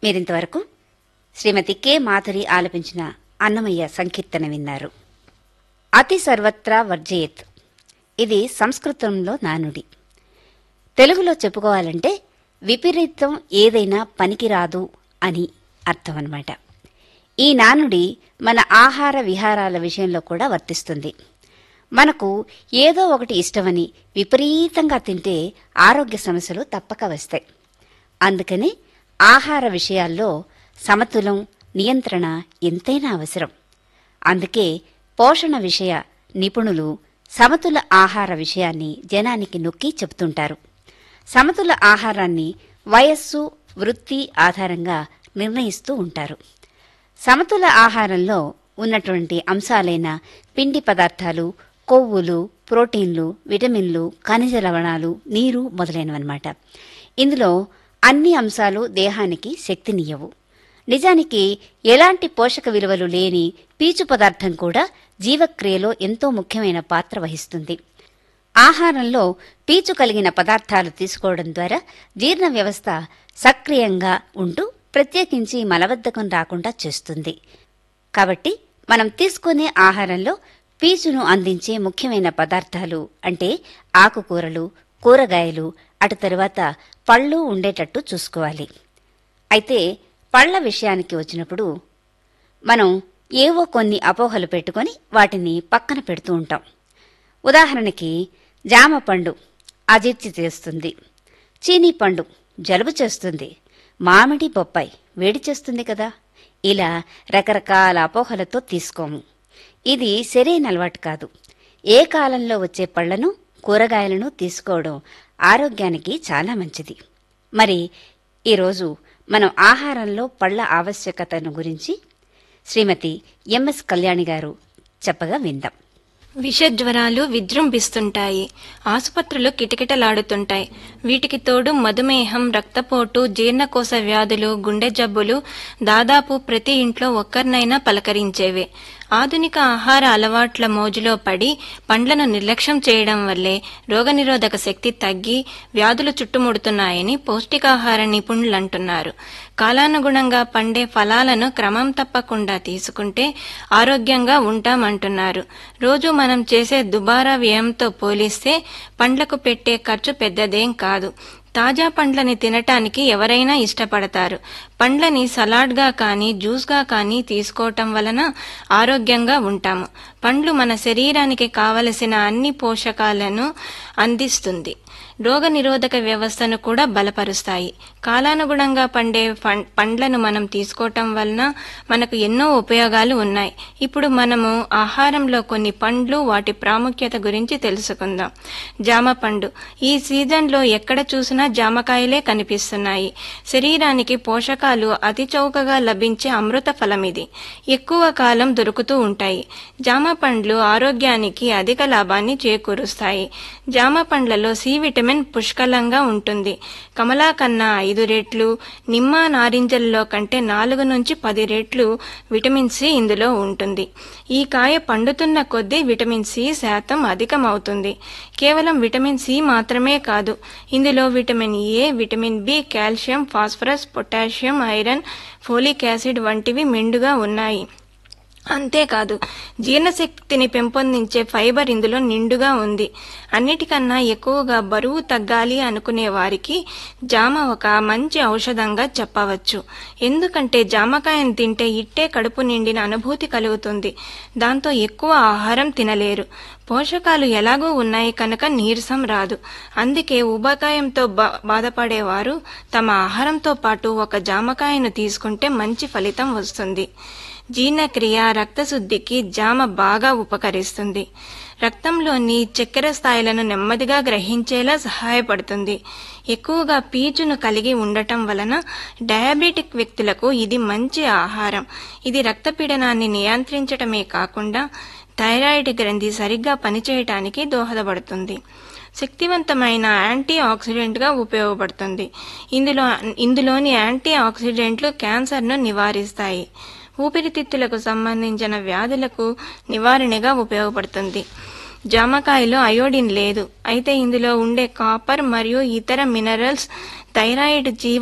మీరింతవరకు శ్రీమతి కె మాధురి ఆలపించిన అన్నమయ్య సంకీర్తన విన్నారు అతి సర్వత్రా వర్జయత్ ఇది సంస్కృతంలో నానుడి తెలుగులో చెప్పుకోవాలంటే విపరీతం ఏదైనా పనికిరాదు అని అర్థం అన్నమాట ఈ నానుడి మన ఆహార విహారాల విషయంలో కూడా వర్తిస్తుంది మనకు ఏదో ఒకటి ఇష్టమని విపరీతంగా తింటే ఆరోగ్య సమస్యలు తప్పక వస్తాయి అందుకని ఆహార విషయాల్లో సమతులం నియంత్రణ ఎంతైనా అవసరం అందుకే పోషణ విషయ నిపుణులు సమతుల ఆహార విషయాన్ని జనానికి నొక్కి చెబుతుంటారు సమతుల ఆహారాన్ని వయస్సు వృత్తి ఆధారంగా నిర్ణయిస్తూ ఉంటారు సమతుల ఆహారంలో ఉన్నటువంటి అంశాలైన పిండి పదార్థాలు కొవ్వులు ప్రోటీన్లు విటమిన్లు ఖనిజ లవణాలు నీరు మొదలైనవన్నమాట ఇందులో అన్ని అంశాలు దేహానికి శక్తినియ్యవు నిజానికి ఎలాంటి పోషక విలువలు లేని పీచు పదార్థం కూడా జీవక్రియలో ఎంతో ముఖ్యమైన పాత్ర వహిస్తుంది ఆహారంలో పీచు కలిగిన పదార్థాలు తీసుకోవడం ద్వారా జీర్ణ వ్యవస్థ సక్రియంగా ఉంటూ ప్రత్యేకించి మలబద్ధకం రాకుండా చేస్తుంది కాబట్టి మనం తీసుకునే ఆహారంలో పీచును అందించే ముఖ్యమైన పదార్థాలు అంటే ఆకుకూరలు కూరగాయలు అటు తరువాత పళ్ళు ఉండేటట్టు చూసుకోవాలి అయితే పళ్ళ విషయానికి వచ్చినప్పుడు మనం ఏవో కొన్ని అపోహలు పెట్టుకొని వాటిని పక్కన పెడుతూ ఉంటాం ఉదాహరణకి జామ పండు అజీర్తి చేస్తుంది చీనీ పండు జలుబు చేస్తుంది మామిడి బొప్పాయి వేడి చేస్తుంది కదా ఇలా రకరకాల అపోహలతో తీసుకోము ఇది సరైన అలవాటు కాదు ఏ కాలంలో వచ్చే పళ్లను కూరగాయలను తీసుకోవడం ఆరోగ్యానికి చాలా మంచిది మరి ఈరోజు మనం ఆహారంలో పళ్ల ఆవశ్యకతను గురించి శ్రీమతి ఎంఎస్ కళ్యాణి గారు చెప్పగా విందాం విషజ్వరాలు విజృంభిస్తుంటాయి ఆసుపత్రులు కిటకిటలాడుతుంటాయి వీటికి తోడు మధుమేహం రక్తపోటు జీర్ణకోశ వ్యాధులు గుండె జబ్బులు దాదాపు ప్రతి ఇంట్లో ఒక్కరినైనా పలకరించేవే ఆధునిక ఆహార అలవాట్ల మోజులో పడి పండ్లను నిర్లక్ష్యం చేయడం వల్లే రోగనిరోధక శక్తి తగ్గి వ్యాధులు చుట్టుముడుతున్నాయని పౌష్టికాహార నిపుణులు అంటున్నారు కాలానుగుణంగా పండే ఫలాలను క్రమం తప్పకుండా తీసుకుంటే ఆరోగ్యంగా ఉంటామంటున్నారు రోజు మనం చేసే దుబారా వ్యయంతో పోలిస్తే పండ్లకు పెట్టే ఖర్చు పెద్దదేం కాదు తాజా పండ్లని తినటానికి ఎవరైనా ఇష్టపడతారు పండ్లని సలాడ్గా కానీ జ్యూస్గా కానీ తీసుకోవటం వలన ఆరోగ్యంగా ఉంటాము పండ్లు మన శరీరానికి కావలసిన అన్ని పోషకాలను అందిస్తుంది రోగ నిరోధక వ్యవస్థను కూడా బలపరుస్తాయి కాలానుగుణంగా పండే ఫం- పండ్లను మనం తీసుకోవటం వలన మనకు ఎన్నో ఉపయోగాలు ఉన్నాయి ఇప్పుడు మనము ఆహారంలో కొన్ని పండ్లు వాటి ప్రాముఖ్యత గురించి తెలుసుకుందాం జామ పండు ఈ సీజన్లో ఎక్కడ చూసినా జామకాయలే కనిపిస్తున్నాయి శరీరానికి పోషకాలు అతి చౌకగా లభించే అమృత ఫలం ఇది ఎక్కువ కాలం దొరుకుతూ ఉంటాయి జామ పండ్లు ఆరోగ్యానికి అధిక లాభాన్ని చేకూరుస్తాయి జామ పండ్లలో సి విటమిన్ పుష్కలంగా ఉంటుంది కమలా కన్నా ఐదు రెట్లు నిమ్మ నారింజల్లో కంటే నాలుగు నుంచి పది రెట్లు విటమిన్ సి ఇందులో ఉంటుంది ఈ కాయ పండుతున్న కొద్దీ విటమిన్ సి శాతం అధికమవుతుంది కేవలం విటమిన్ సి మాత్రమే కాదు ఇందులో vitamin A vitamin B calcium phosphorus potassium iron folic acid వంటివి మెండుగా ఉన్నాయి అంతేకాదు జీర్ణశక్తిని పెంపొందించే ఫైబర్ ఇందులో నిండుగా ఉంది అన్నిటికన్నా ఎక్కువగా బరువు తగ్గాలి అనుకునే వారికి జామ ఒక మంచి ఔషధంగా చెప్పవచ్చు ఎందుకంటే జామకాయను తింటే ఇట్టే కడుపు నిండిన అనుభూతి కలుగుతుంది దాంతో ఎక్కువ ఆహారం తినలేరు పోషకాలు ఎలాగో ఉన్నాయి కనుక నీరసం రాదు అందుకే ఊబకాయంతో బా- బాధపడేవారు తమ ఆహారంతో పాటు ఒక జామకాయను తీసుకుంటే మంచి ఫలితం వస్తుంది జీర్ణక్రియ రక్తశుద్ధికి జామ బాగా ఉపకరిస్తుంది రక్తంలోని చక్కెర స్థాయిలను నెమ్మదిగా గ్రహించేలా సహాయపడుతుంది ఎక్కువగా పీచును కలిగి ఉండటం వలన డయాబెటిక్ వ్యక్తులకు ఇది మంచి ఆహారం ఇది రక్తపీడనాన్ని నియంత్రించటమే కాకుండా థైరాయిడ్ గ్రంథి సరిగ్గా పనిచేయటానికి దోహదపడుతుంది శక్తివంతమైన యాంటీ ఆక్సిడెంట్గా ఉపయోగపడుతుంది ఇందులో ఇందులోని యాంటీ ఆక్సిడెంట్లు క్యాన్సర్ను నివారిస్తాయి ఊపిరితిత్తులకు సంబంధించిన వ్యాధులకు నివారణగా ఉపయోగపడుతుంది జామకాయలో అయోడిన్ లేదు అయితే ఇందులో ఉండే కాపర్ మరియు ఇతర మినరల్స్ థైరాయిడ్ జీవ